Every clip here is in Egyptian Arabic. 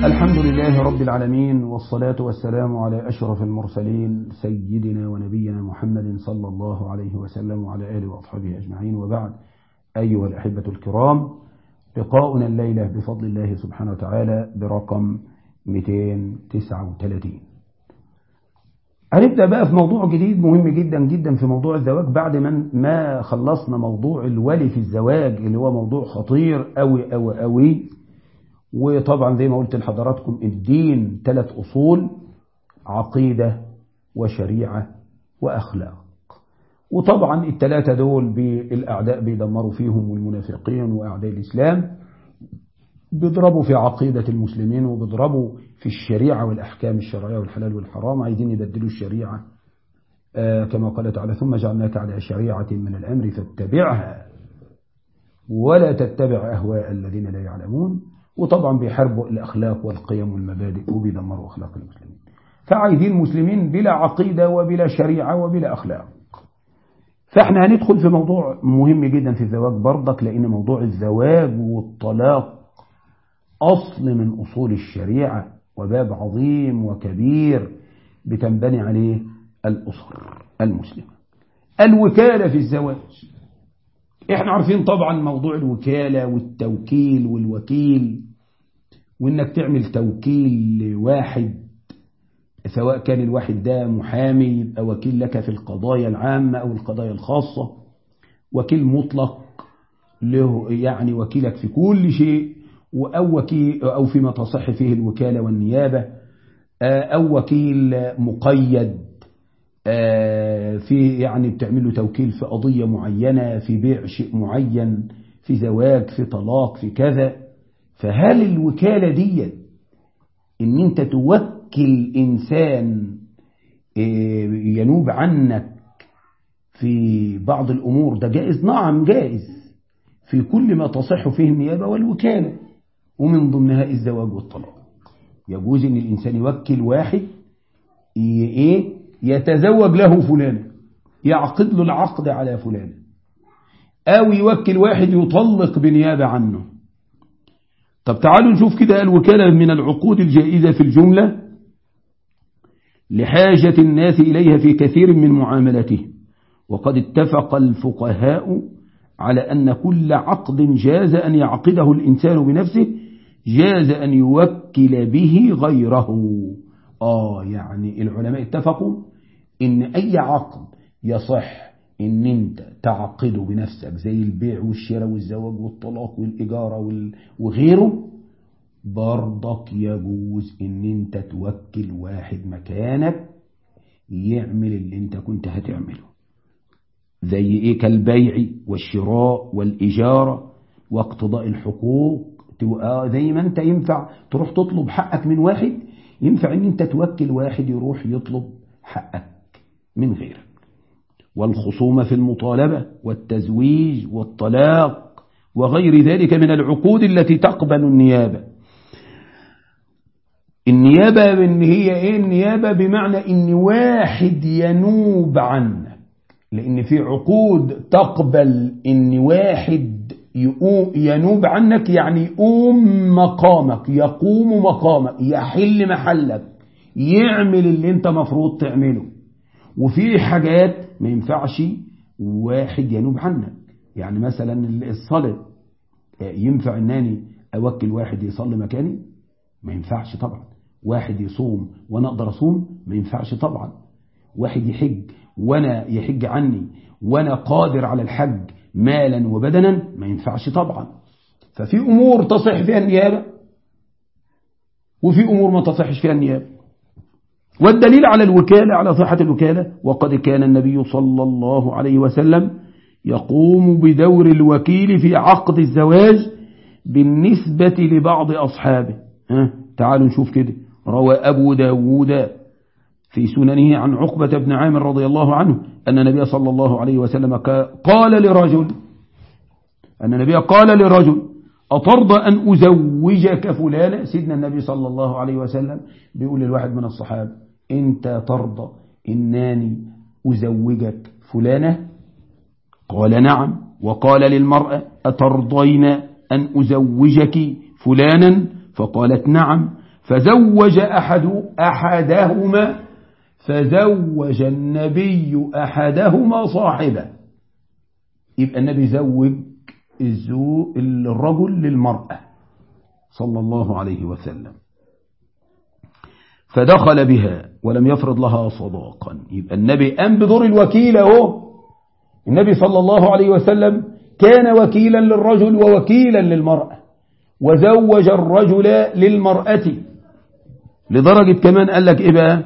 الحمد لله رب العالمين والصلاة والسلام على أشرف المرسلين سيدنا ونبينا محمد صلى الله عليه وسلم وعلى آله وأصحابه أجمعين وبعد أيها الأحبة الكرام لقاؤنا الليلة بفضل الله سبحانه وتعالى برقم 239 هنبدأ بقى في موضوع جديد مهم جدا جدا في موضوع الزواج بعد من ما خلصنا موضوع الولي في الزواج اللي هو موضوع خطير أوي أوي أوي وطبعا زي ما قلت لحضراتكم الدين ثلاث أصول عقيدة وشريعة وأخلاق وطبعا الثلاثة دول بالأعداء بيدمروا فيهم والمنافقين وأعداء الإسلام بيضربوا في عقيدة المسلمين وبيضربوا في الشريعة والأحكام الشرعية والحلال والحرام عايزين يبدلوا الشريعة آه كما قال تعالى ثم جعلناك على شريعة من الأمر فاتبعها ولا تتبع أهواء الذين لا يعلمون وطبعا بيحاربوا الأخلاق والقيم والمبادئ وبيدمروا أخلاق المسلمين فعايزين المسلمين بلا عقيدة وبلا شريعة وبلا أخلاق فاحنا هندخل في موضوع مهم جدا في الزواج برضك لأن موضوع الزواج والطلاق أصل من أصول الشريعة وباب عظيم وكبير بتنبني عليه الأسر المسلمة الوكالة في الزواج احنا عارفين طبعا موضوع الوكالة والتوكيل والوكيل وانك تعمل توكيل لواحد سواء كان الواحد ده محامي يبقى وكيل لك في القضايا العامة او القضايا الخاصة وكيل مطلق له يعني وكيلك في كل شيء أو, وكيل أو فيما تصح فيه الوكالة والنيابة أو وكيل مقيد في يعني بتعمل له توكيل في قضية معينة في بيع شيء معين في زواج في طلاق في كذا فهل الوكالة دي ان انت توكل انسان ينوب عنك في بعض الامور ده جائز نعم جائز في كل ما تصح فيه النيابة والوكالة ومن ضمنها الزواج والطلاق يجوز ان الانسان يوكل واحد ايه يتزوج له فلان يعقد له العقد على فلان أو يوكل واحد يطلق بنيابة عنه طب تعالوا نشوف كده الوكالة من العقود الجائزة في الجملة لحاجة الناس إليها في كثير من معاملته وقد اتفق الفقهاء على أن كل عقد جاز أن يعقده الإنسان بنفسه جاز أن يوكل به غيره آه يعني العلماء اتفقوا إن أي عقد يصح إن أنت تعقده بنفسك زي البيع والشراء والزواج والطلاق والإجارة وغيره برضك يجوز إن أنت توكل واحد مكانك يعمل اللي أنت كنت هتعمله زي إيه كالبيع والشراء والإجارة واقتضاء الحقوق زي ما أنت ينفع تروح تطلب حقك من واحد ينفع ان انت توكل واحد يروح يطلب حقك من غيرك والخصومة في المطالبة والتزويج والطلاق وغير ذلك من العقود التي تقبل النيابة النيابة ان هي ايه النيابة بمعنى ان واحد ينوب عنك لان في عقود تقبل ان واحد ينوب عنك يعني يقوم مقامك يقوم مقامك يحل محلك يعمل اللي انت مفروض تعمله وفي حاجات ما ينفعش واحد ينوب عنك يعني مثلا الصلاة ينفع انني اوكل واحد يصلي مكاني ما ينفعش طبعا واحد يصوم وانا اقدر اصوم ما ينفعش طبعا واحد يحج وانا يحج عني وانا قادر على الحج مالا وبدنا ما ينفعش طبعا ففي أمور تصح فيها النيابة وفي أمور ما تصحش فيها النيابة والدليل على الوكالة على صحة الوكالة وقد كان النبي صلى الله عليه وسلم يقوم بدور الوكيل في عقد الزواج بالنسبة لبعض أصحابه ها تعالوا نشوف كده روى أبو داود في سننه عن عقبة بن عامر رضي الله عنه أن النبي صلى الله عليه وسلم قال لرجل أن النبي قال لرجل أترضى أن أزوجك فلانة سيدنا النبي صلى الله عليه وسلم بيقول للواحد من الصحابة أنت ترضى إناني أزوجك فلانة قال نعم وقال للمرأة أترضين أن أزوجك فلانا فقالت نعم فزوج أحد أحدهما فزوج النبي أحدهما صاحبه يبقى النبي زوج الرجل للمرأة صلى الله عليه وسلم فدخل بها ولم يفرض لها صداقا يبقى النبي قام بدور الوكيل اهو النبي صلى الله عليه وسلم كان وكيلا للرجل ووكيلا للمرأة وزوج الرجل للمرأة لدرجة كمان قال لك إيه بقى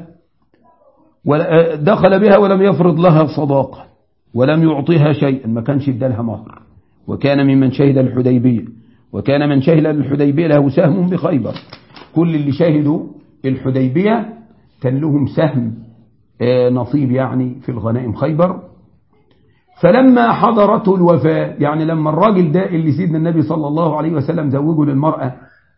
دخل بها ولم يفرض لها صداقة ولم يعطيها شيئا ما كانش ادالها مهر وكان ممن شهد الحديبية وكان من شهد الحديبية له سهم بخيبر كل اللي شهدوا الحديبية كان لهم سهم نصيب يعني في الغنائم خيبر فلما حضرته الوفاة يعني لما الراجل ده اللي سيدنا النبي صلى الله عليه وسلم زوجه للمرأة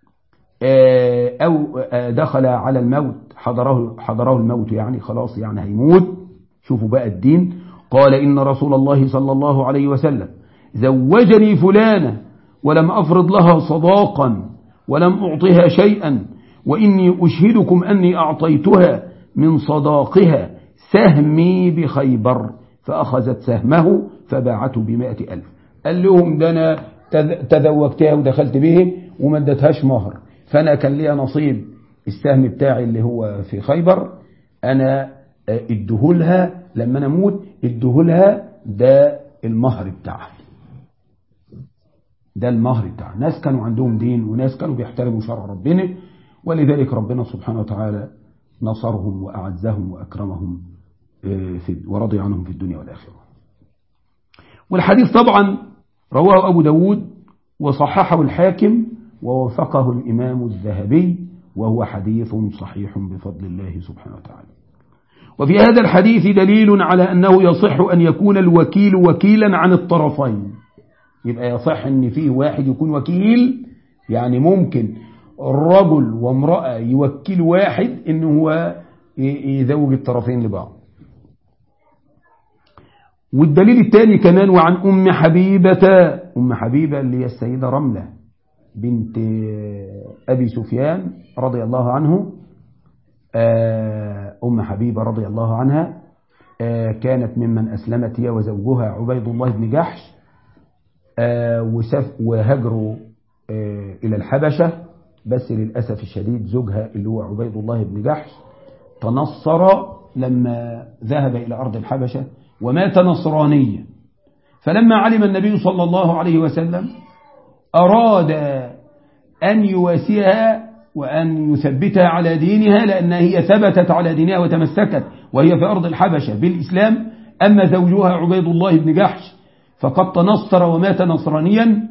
أو دخل على الموت حضره, حضره الموت يعني خلاص يعني هيموت شوفوا بقى الدين قال إن رسول الله صلى الله عليه وسلم زوجني فلانة ولم أفرض لها صداقا ولم أعطها شيئا وإني أشهدكم أني أعطيتها من صداقها سهمي بخيبر فأخذت سهمه فباعته بمائة ألف قال لهم ده أنا تذوقتها ودخلت به وما ادتهاش مهر فأنا كان لي نصيب السهم بتاعي اللي هو في خيبر أنا ادهولها لما أنا أموت ادهولها ده المهر بتاعها ده المهر بتاعها ناس كانوا عندهم دين وناس كانوا بيحترموا شرع ربنا ولذلك ربنا سبحانه وتعالى نصرهم وأعزهم وأكرمهم في ورضي عنهم في الدنيا والآخرة والحديث طبعا رواه أبو داود وصححه الحاكم ووفقه الإمام الذهبي وهو حديث صحيح بفضل الله سبحانه وتعالى وفي هذا الحديث دليل على أنه يصح أن يكون الوكيل وكيلا عن الطرفين يبقى يصح أن فيه واحد يكون وكيل يعني ممكن الرجل وامرأة يوكل واحد أنه هو يزوج الطرفين لبعض والدليل الثاني كمان وعن أم حبيبة أم حبيبة اللي هي السيدة رملة بنت أبي سفيان رضي الله عنه أم حبيبة رضي الله عنها كانت ممن أسلمت هي وزوجها عبيد الله بن جحش وهجروا إلى الحبشة بس للأسف الشديد زوجها اللي هو عبيد الله بن جحش تنصر لما ذهب إلى أرض الحبشة ومات نصرانيا فلما علم النبي صلى الله عليه وسلم أراد أن يواسيها وأن يثبتها على دينها لأن هي ثبتت على دينها وتمسكت وهي في أرض الحبشة بالإسلام أما زوجها عبيد الله بن جحش فقد تنصر ومات نصرانيا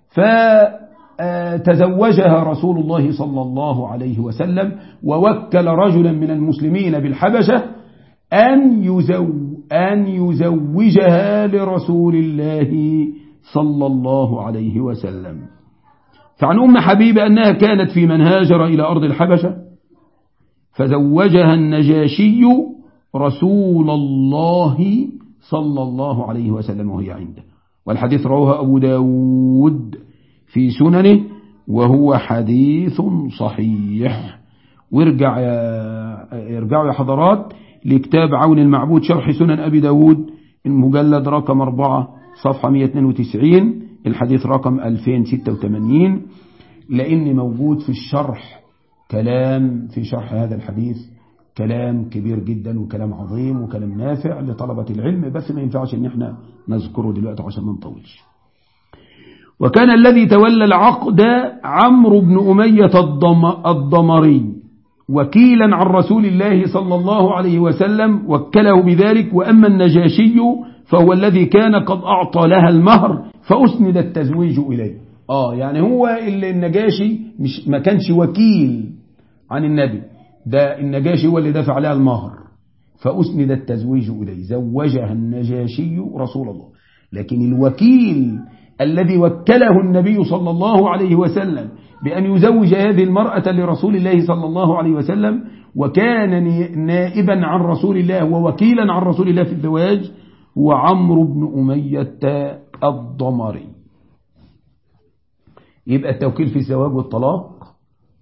فتزوجها رسول الله صلى الله عليه وسلم ووكل رجلا من المسلمين بالحبشة أن يزوج أن يزوجها لرسول الله صلى الله عليه وسلم فعن أم حبيبة أنها كانت في من هاجر إلى أرض الحبشة فزوجها النجاشي رسول الله صلى الله عليه وسلم وهي عنده والحديث رواه أبو داود في سننه وهو حديث صحيح وارجع يا ارجعوا يا حضرات لكتاب عون المعبود شرح سنن أبي داود المجلد رقم 4 صفحة 192 الحديث رقم 2086 لأن موجود في الشرح كلام في شرح هذا الحديث كلام كبير جدا وكلام عظيم وكلام نافع لطلبة العلم بس ما ينفعش ان احنا نذكره دلوقتي عشان ما نطولش وكان الذي تولى العقد عمرو بن أمية الضمري وكيلا عن رسول الله صلى الله عليه وسلم وكله بذلك وأما النجاشي فهو الذي كان قد أعطى لها المهر فأسند التزويج إليه آه يعني هو اللي النجاشي مش ما كانش وكيل عن النبي ده النجاشي هو اللي دفع عليها المهر فأسند التزويج إليه زوجها النجاشي رسول الله لكن الوكيل الذي وكله النبي صلى الله عليه وسلم بأن يزوج هذه المرأة لرسول الله صلى الله عليه وسلم وكان نائبا عن رسول الله ووكيلا عن رسول الله في الزواج هو عمرو بن أمية الضمري يبقى التوكيل في الزواج والطلاق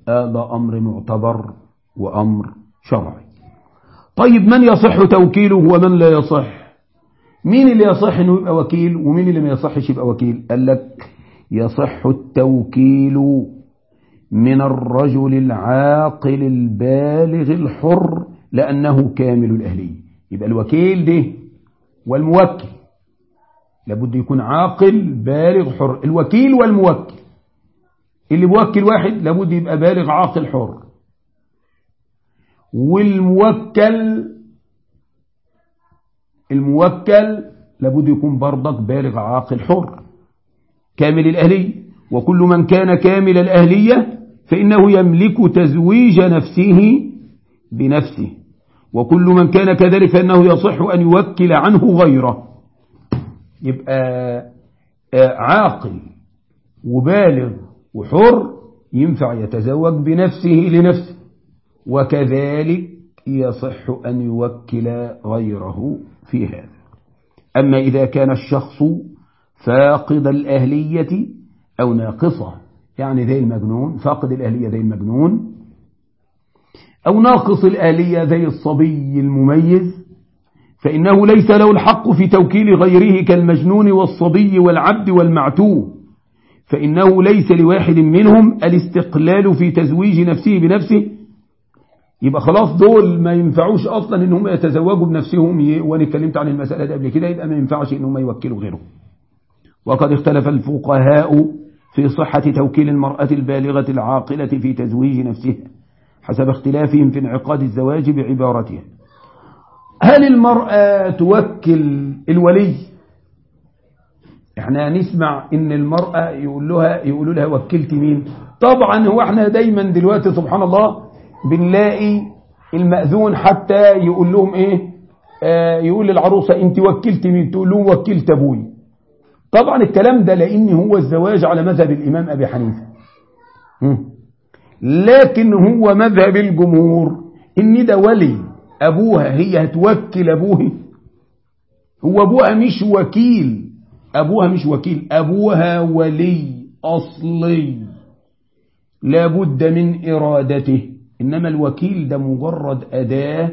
هذا أمر معتبر وأمر شرعي طيب من يصح توكيله ومن لا يصح مين اللي يصح انه يبقى وكيل ومين اللي ما يصحش يبقى وكيل قال لك يصح التوكيل من الرجل العاقل البالغ الحر لأنه كامل الأهلية يبقى الوكيل ده والموكل لابد يكون عاقل بالغ حر الوكيل والموكل اللي بوكل واحد لابد يبقى بالغ عاقل حر والموكل الموكل لابد يكون برضك بالغ عاقل حر كامل الأهلية وكل من كان كامل الأهلية فإنه يملك تزويج نفسه بنفسه وكل من كان كذلك فإنه يصح أن يوكل عنه غيره يبقى عاقل وبالغ وحر ينفع يتزوج بنفسه لنفسه وكذلك يصح أن يوكل غيره في هذا أما إذا كان الشخص فاقد الأهلية أو ناقصة يعني ذي المجنون فاقد الأهلية ذي المجنون أو ناقص الآلية ذي الصبي المميز فإنه ليس له الحق في توكيل غيره كالمجنون والصبي والعبد والمعتوه فإنه ليس لواحد منهم الاستقلال في تزويج نفسه بنفسه يبقى خلاص دول ما ينفعوش أصلا إن هم يتزوجوا بنفسهم وأنا اتكلمت عن المسألة دي قبل كده يبقى ما ينفعش إن هم يوكلوا غيرهم وقد اختلف الفقهاء في صحة توكيل المرأة البالغة العاقلة في تزويج نفسها حسب اختلافهم في انعقاد الزواج بعبارتها هل المرأة توكل الولي احنا نسمع ان المرأة يقول لها يقولوا لها وكلت مين طبعا هو احنا دايما دلوقتي سبحان الله بنلاقي المأذون حتى يقول لهم ايه آه يقول للعروسة انت وكلت مين تقول لهم وكلت ابوي طبعا الكلام ده لان هو الزواج على مذهب الامام ابي حنيفه لكن هو مذهب الجمهور ان ده ولي ابوها هي هتوكل ابوه هو ابوها مش وكيل ابوها مش وكيل ابوها ولي اصلي لابد من ارادته انما الوكيل ده مجرد اداه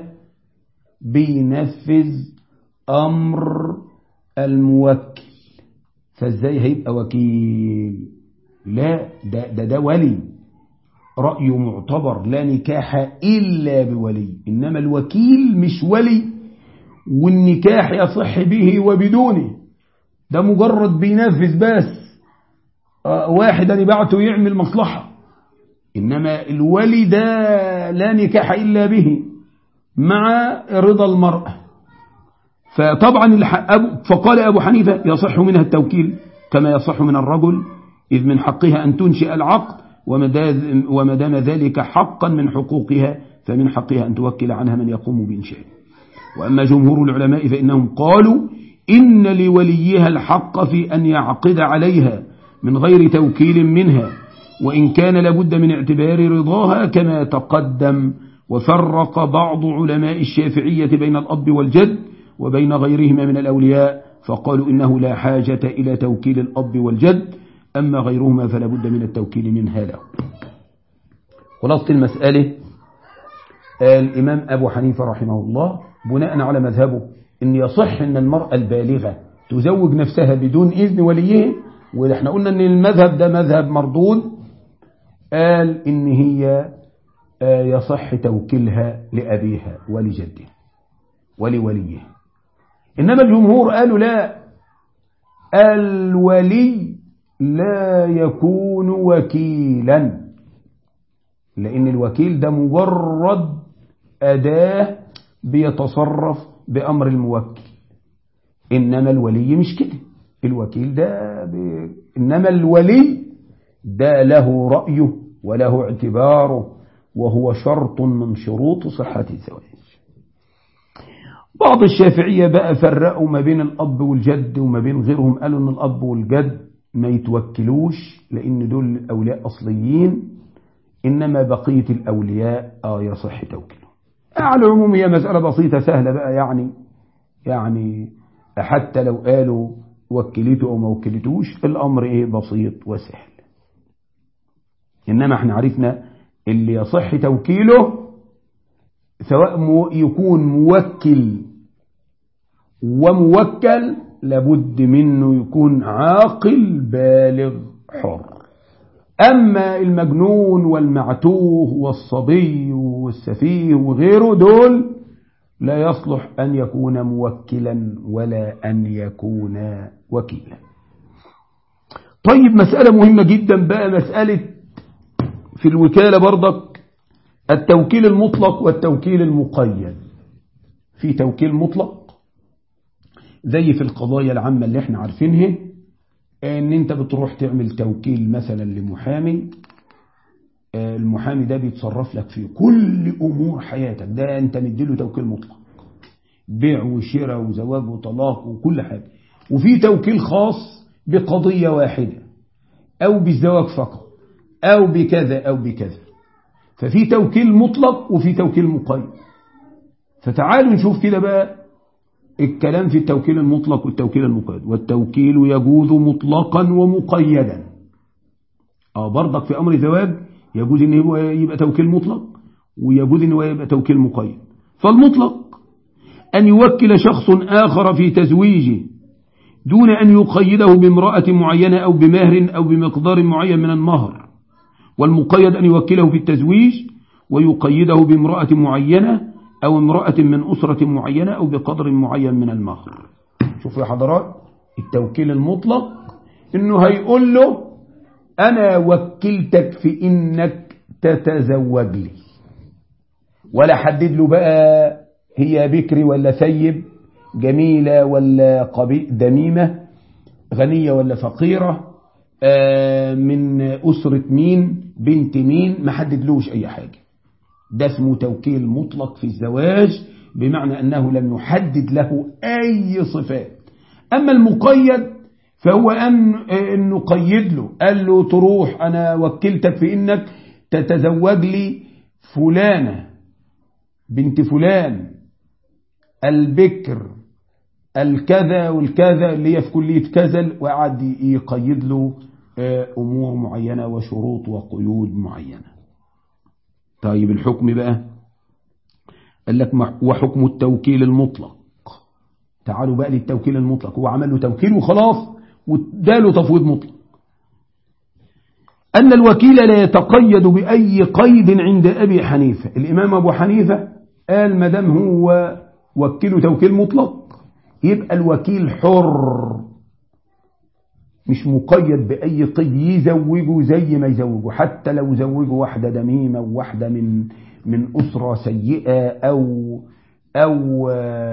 بينفذ امر الموكل فازاي هيبقى وكيل لا ده ده, ده ولي رأي معتبر لا نكاح إلا بولي إنما الوكيل مش ولي والنكاح يصح به وبدونه ده مجرد بينفذ بس واحد أنا بعته يعمل مصلحة إنما الولي ده لا نكاح إلا به مع رضا المرأة فطبعا فقال أبو حنيفة يصح منها التوكيل كما يصح من الرجل إذ من حقها أن تنشئ العقد وما دام ذلك حقا من حقوقها فمن حقها أن توكل عنها من يقوم بإنشائه وأما جمهور العلماء فإنهم قالوا إن لوليها الحق في أن يعقد عليها من غير توكيل منها وإن كان لابد من اعتبار رضاها كما تقدم وفرق بعض علماء الشافعية بين الأب والجد وبين غيرهما من الأولياء فقالوا إنه لا حاجة إلى توكيل الأب والجد أما غيرهما فلا بد من التوكيل منها له خلاصة المسألة الإمام أبو حنيفة رحمه الله بناء على مذهبه أن يصح أن المرأة البالغة تزوج نفسها بدون إذن وليه ونحن قلنا أن المذهب ده مذهب مردود قال إن هي يصح توكيلها لأبيها ولجده ولوليه إنما الجمهور قالوا لا الولي لا يكون وكيلا لأن الوكيل ده مجرد أداة بيتصرف بأمر الموكل إنما الولي مش كده الوكيل ده ب... إنما الولي ده له رأيه وله اعتباره وهو شرط من شروط صحة الزواج بعض الشافعية بقى فرقوا ما بين الأب والجد وما بين غيرهم قالوا أن الأب والجد ما يتوكلوش لأن دول أولياء أصليين إنما بقية الأولياء آه يصح توكلهم على العموم هي مسألة بسيطة سهلة بقى يعني يعني حتى لو قالوا وكلته أو ما وكلتوش الأمر إيه بسيط وسهل إنما احنا عرفنا اللي يصح توكيله سواء يكون موكل وموكل لابد منه يكون عاقل بالغ حر أما المجنون والمعتوه والصبي والسفيه وغيره دول لا يصلح أن يكون موكلا ولا أن يكون وكيلا طيب مسألة مهمة جدا بقى مسألة في الوكالة برضك التوكيل المطلق والتوكيل المقيد في توكيل مطلق زي في القضايا العامة اللي احنا عارفينها ان انت بتروح تعمل توكيل مثلا لمحامي المحامي ده بيتصرف لك في كل امور حياتك ده انت مديله توكيل مطلق بيع وشراء وزواج وطلاق وكل حاجة وفي توكيل خاص بقضية واحدة او بالزواج فقط او بكذا او بكذا ففي توكيل مطلق وفي توكيل مقيد فتعالوا نشوف كده بقى الكلام في التوكيل المطلق والتوكيل المقيد والتوكيل يجوز مطلقا ومقيدا اه برضك في امر الزواج يجوز ان هو يبقى توكيل مطلق ويجوز ان هو يبقى توكيل مقيد فالمطلق ان يوكل شخص اخر في تزويجه دون ان يقيده بامرأة معينة او بمهر او بمقدار معين من المهر والمقيد ان يوكله في التزويج ويقيده بامرأة معينة أو امرأة من أسرة معينة أو بقدر معين من المهر شوفوا يا حضرات التوكيل المطلق إنه هيقول له أنا وكلتك في إنك تتزوج لي ولا حدد له بقى هي بكري ولا ثيب جميلة ولا قبي دميمة غنية ولا فقيرة من أسرة مين بنت مين ما حددلوش أي حاجة ده اسمه توكيل مطلق في الزواج بمعنى أنه لم يحدد له أي صفات أما المقيد فهو أن أن نقيد له قال له تروح أنا وكلتك في إنك تتزوج لي فلانة بنت فلان البكر الكذا والكذا اللي هي في كلية كذا وقعد يقيد له أمور معينة وشروط وقيود معينة طيب الحكم بقى قال لك وحكم التوكيل المطلق تعالوا بقى للتوكيل المطلق هو عمل له توكيل وخلاص واداله تفويض مطلق أن الوكيل لا يتقيد بأي قيد عند أبي حنيفة الإمام أبو حنيفة قال ما دام هو وكله توكيل مطلق يبقى الوكيل حر مش مقيد بأي قيد يزوجه زي ما يزوجه حتى لو زوجه واحدة دميمة وواحدة من من أسرة سيئة أو أو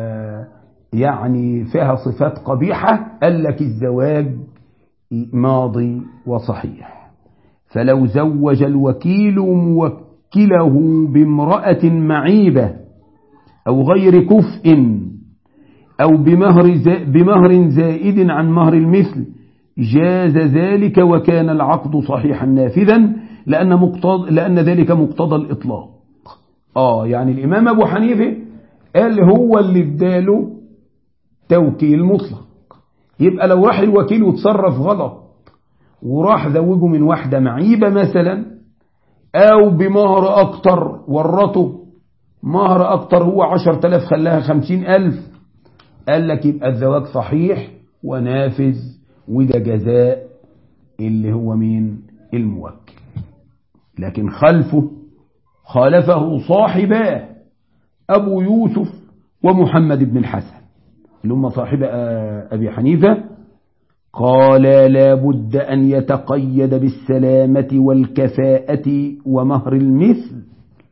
يعني فيها صفات قبيحة قال لك الزواج ماضي وصحيح فلو زوج الوكيل موكله بامرأة معيبة أو غير كفء أو بمهر, بمهر زائد عن مهر المثل جاز ذلك وكان العقد صحيحا نافذا لأن, مقتض لأن ذلك مقتضى الإطلاق آه يعني الإمام أبو حنيفة قال هو اللي اداله توكيل مطلق يبقى لو راح الوكيل وتصرف غلط وراح زوجه من واحدة معيبة مثلا أو بمهر أكتر ورته مهر أكتر هو عشر تلاف خلاها خمسين ألف قال لك يبقى الزواج صحيح ونافذ وده جزاء اللي هو مين الموكل لكن خلفه خالفه صاحباه أبو يوسف ومحمد بن الحسن اللي هم صاحب أبي حنيفة قال لا بد أن يتقيد بالسلامة والكفاءة ومهر المثل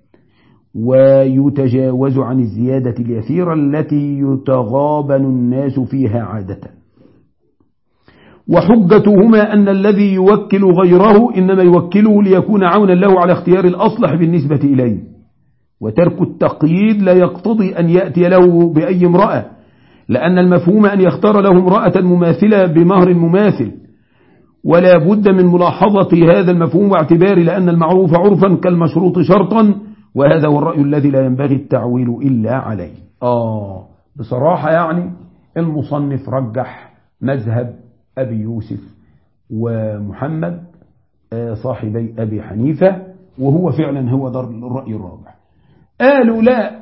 ويتجاوز عن الزيادة اليسيرة التي يتغابن الناس فيها عادة وحجتهما أن الذي يوكل غيره إنما يوكله ليكون عونا له على اختيار الأصلح بالنسبة إليه وترك التقييد لا يقتضي أن يأتي له بأي امرأة لأن المفهوم أن يختار له امرأة مماثلة بمهر مماثل ولا بد من ملاحظة هذا المفهوم واعتبار لأن المعروف عرفا كالمشروط شرطا وهذا هو الرأي الذي لا ينبغي التعويل إلا عليه آه بصراحة يعني المصنف رجح مذهب أبي يوسف ومحمد صاحبي أبي حنيفة وهو فعلا هو ده الرأي الرابع قالوا لا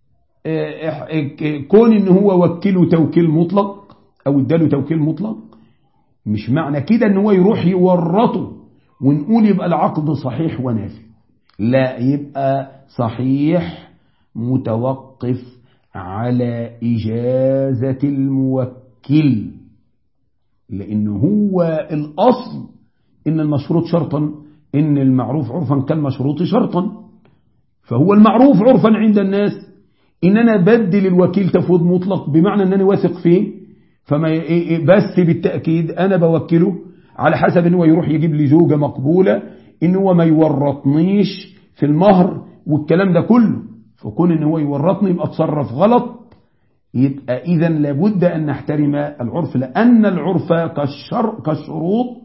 كون ان هو وكله توكيل مطلق او اداله توكيل مطلق مش معنى كده ان هو يروح يورطه ونقول يبقى العقد صحيح ونافي لا يبقى صحيح متوقف على إجازة الموكل لأن هو الأصل إن المشروط شرطا إن المعروف عرفا كالمشروط شرطا فهو المعروف عرفا عند الناس إن أنا بدل الوكيل تفويض مطلق بمعنى أنني واثق فيه فما بس بالتأكيد أنا بوكله على حسب أنه يروح يجيب لي زوجة مقبولة إن هو ما يورطنيش في المهر والكلام ده كله فكون إن هو يورطني يبقى اتصرف غلط يبقى إذا لابد أن نحترم العرف لأن العرف كالشر كالشروط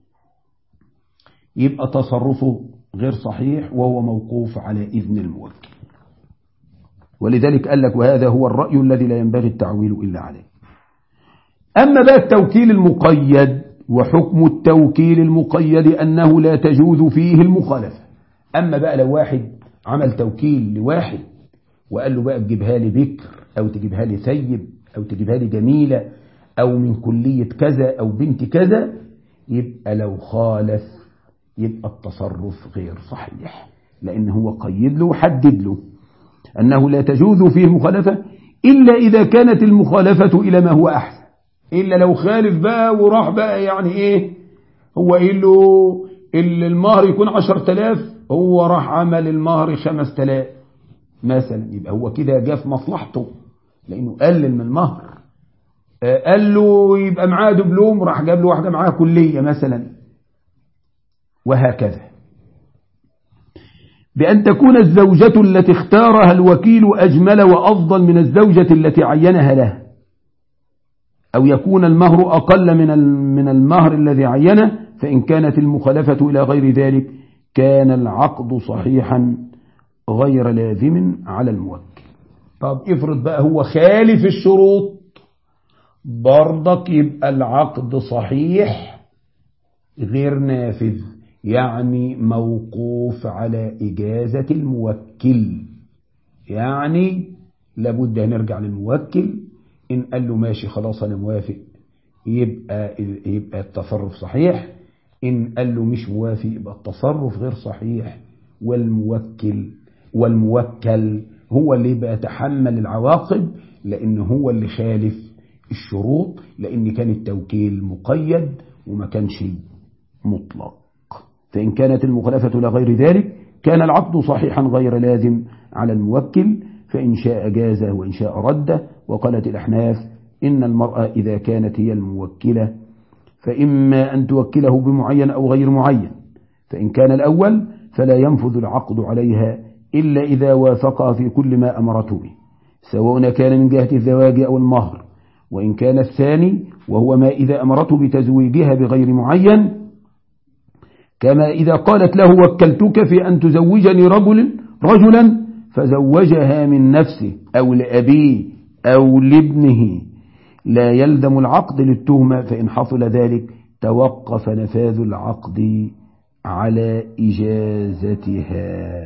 يبقى تصرفه غير صحيح وهو موقوف على إذن الموكل ولذلك قال لك وهذا هو الرأي الذي لا ينبغي التعويل إلا عليه أما بقى التوكيل المقيد وحكم التوكيل المقيد أنه لا تجوز فيه المخالفة أما بقى لو واحد عمل توكيل لواحد وقال له بقى تجيبها لي بكر أو تجيبها لي ثيب أو تجيبها لي جميلة أو من كلية كذا أو بنت كذا يبقى لو خالف يبقى التصرف غير صحيح لأن هو قيد له وحدد له أنه لا تجوز فيه مخالفة إلا إذا كانت المخالفة إلى ما هو أحسن إلا لو خالف بقى وراح بقى يعني إيه هو قال له المهر يكون عشر تلاف هو راح عمل المهر خمس تلاف مثلا يبقى هو كده جاء في مصلحته لأنه قلل من المهر قال له يبقى معاه دبلوم راح جاب له واحدة معاها كلية مثلا وهكذا بأن تكون الزوجة التي اختارها الوكيل أجمل وأفضل من الزوجة التي عينها له أو يكون المهر أقل من من المهر الذي عينه فإن كانت المخالفة إلى غير ذلك كان العقد صحيحا غير لازم على الموكل طب افرض بقى هو خالف الشروط برضك يبقى العقد صحيح غير نافذ يعني موقوف على إجازة الموكل يعني لابد هنرجع للموكل إن قال له ماشي خلاص أنا موافق يبقى يبقى التصرف صحيح إن قال له مش موافق يبقى التصرف غير صحيح والموكل والموكل هو اللي بيتحمل العواقب لأن هو اللي خالف الشروط لأن كان التوكيل مقيد وما كانش مطلق فإن كانت المخالفة لغير ذلك كان العقد صحيحا غير لازم على الموكل فإن شاء جازه وإن شاء رده وقالت الأحناف إن المرأة إذا كانت هي الموكلة فإما أن توكله بمعين أو غير معين فإن كان الأول فلا ينفذ العقد عليها إلا إذا وافقها في كل ما أمرته به سواء كان من جهة الزواج أو المهر وإن كان الثاني وهو ما إذا أمرته بتزويجها بغير معين كما إذا قالت له وكلتك في أن تزوجني رجل رجلا فزوجها من نفسه أو لأبيه أو لابنه لا يلزم العقد للتهمة فإن حصل ذلك توقف نفاذ العقد على إجازتها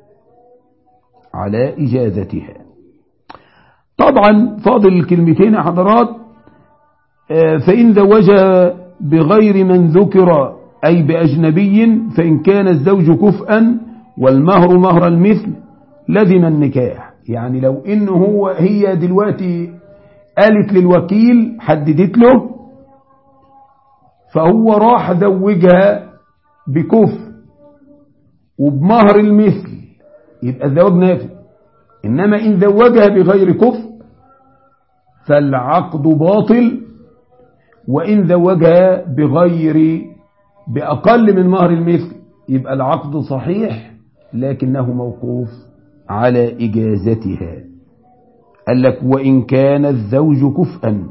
على إجازتها طبعا فاضل الكلمتين يا حضرات فإن زوجها بغير من ذكر أي بأجنبي فإن كان الزوج كفءا والمهر مهر المثل لزم النكاح يعني لو إنه هو هي دلوقتي قالت للوكيل حددت له فهو راح زوجها بكفء وبمهر المثل يبقى الزواج نافذ إنما إن زوجها بغير كفء فالعقد باطل وإن زوجها بغير بأقل من مهر المثل يبقى العقد صحيح لكنه موقوف على إجازتها قال لك وإن كان الزوج كفءا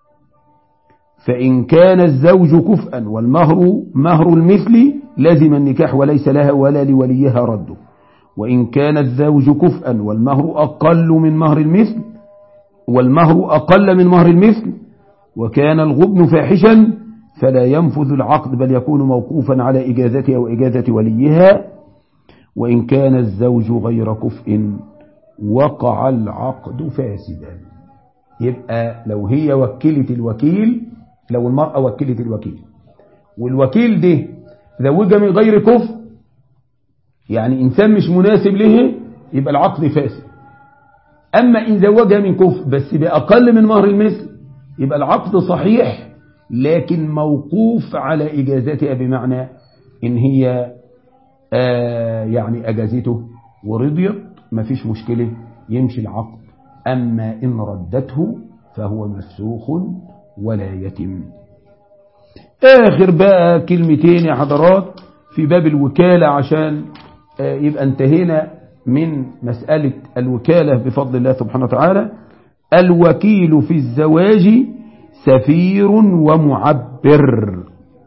فإن كان الزوج كفءا والمهر مهر المثل لازم النكاح وليس لها ولا لوليها رده وإن كان الزوج كفءا والمهر أقل من مهر المثل والمهر أقل من مهر المثل وكان الغبن فاحشا فلا ينفذ العقد بل يكون موقوفا على إجازتها وإجازة وليها وإن كان الزوج غير كفء وقع العقد فاسدا يبقى لو هي وكلت الوكيل لو المرأة وكلت الوكيل والوكيل ده زوجها من غير كفء يعني إنسان مش مناسب له يبقى العقد فاسد أما إن زوجها من كفء بس بأقل من مهر المثل يبقى العقد صحيح لكن موقوف على إجازتها بمعنى إن هي آه يعني أجازته ورضيت ما فيش مشكلة يمشي العقد أما إن ردته فهو مسوخ ولا يتم آخر بقى كلمتين يا حضرات في باب الوكالة عشان آه يبقى انتهينا من مسألة الوكالة بفضل الله سبحانه وتعالى الوكيل في الزواج سفير ومعبر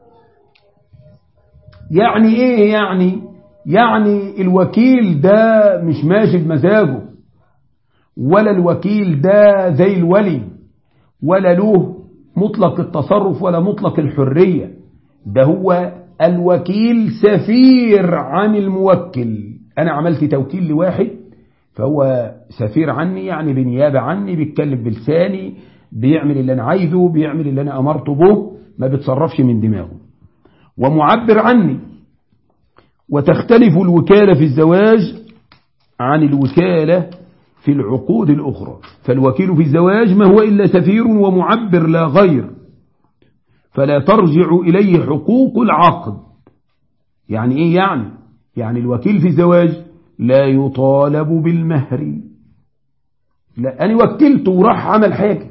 يعني ايه يعني يعني الوكيل ده مش ماشي بمزاجه ولا الوكيل ده زي الولي ولا له مطلق التصرف ولا مطلق الحرية ده هو الوكيل سفير عن الموكل أنا عملت توكيل لواحد فهو سفير عني يعني بنيابة عني بيتكلم بلساني بيعمل اللي أنا عايزه بيعمل اللي أنا أمرته به ما بتصرفش من دماغه ومعبر عني وتختلف الوكالة في الزواج عن الوكالة في العقود الأخرى فالوكيل في الزواج ما هو إلا سفير ومعبر لا غير فلا ترجع إليه حقوق العقد يعني إيه يعني يعني الوكيل في الزواج لا يطالب بالمهر لا أنا وكلته وراح عمل حاجة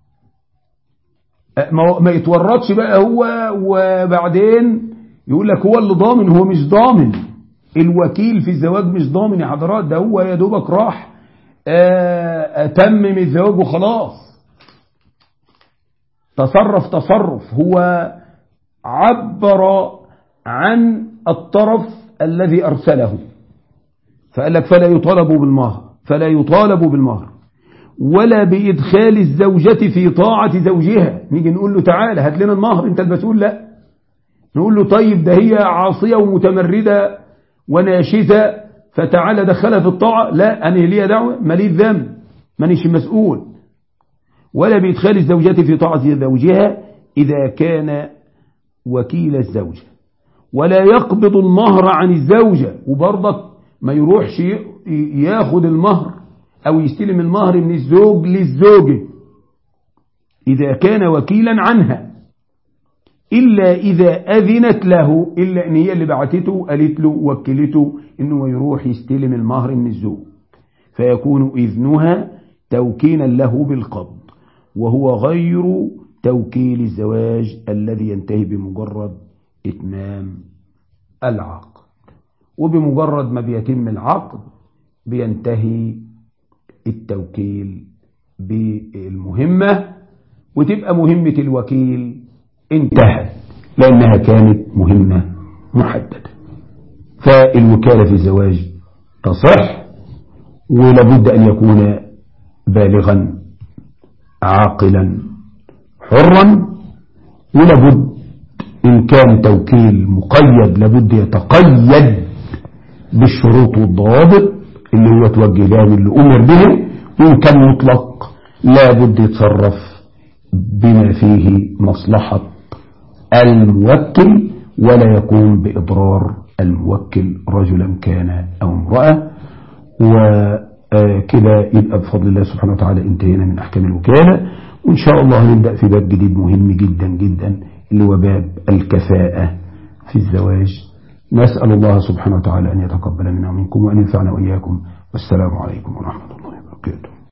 ما يتورطش بقى هو وبعدين يقول لك هو اللي ضامن هو مش ضامن الوكيل في الزواج مش ضامن يا حضرات ده هو يا دوبك راح أتمم الزواج وخلاص تصرف تصرف هو عبر عن الطرف الذي أرسله فقال لك فلا يطالب بالمهر فلا يطالب بالمهر ولا بإدخال الزوجة في طاعة زوجها نيجي نقول له تعالى هات لنا المهر انت المسؤول لا نقول له طيب ده هي عاصية ومتمردة وناشزة فتعالى دخلها في الطاعة لا أنا لي دعوة مالي الذنب مانيش مسؤول ولا بإدخال الزوجة في طاعة زوجها إذا كان وكيل الزوجة ولا يقبض المهر عن الزوجة وبرضك ما يروحش ياخد المهر أو يستلم المهر من الزوج للزوجة إذا كان وكيلا عنها إلا إذا أذنت له إلا إن هي اللي بعتته قالت له وكلته إنه يروح يستلم المهر من الزوج فيكون إذنها توكيلا له بالقبض وهو غير توكيل الزواج الذي ينتهي بمجرد إتمام العقد وبمجرد ما بيتم العقد بينتهي التوكيل بالمهمة وتبقى مهمة الوكيل انتهت لأنها كانت مهمة محددة فالوكالة في الزواج تصح ولابد أن يكون بالغا عاقلا حرا ولابد إن كان توكيل مقيد لابد يتقيد بالشروط والضوابط اللي هو توجه لها اللي أمر به وإن كان مطلق لابد يتصرف بما فيه مصلحة الموكل ولا يقوم بإضرار الموكل رجلا كان أو امرأة وكده يبقى بفضل الله سبحانه وتعالى انتهينا من أحكام الوكالة وإن شاء الله هنبدأ في باب جديد مهم جدا جدا اللي هو باب الكفاءة في الزواج نسأل الله سبحانه وتعالى أن يتقبل منا ومنكم وأن ينفعنا وإياكم والسلام عليكم ورحمة الله وبركاته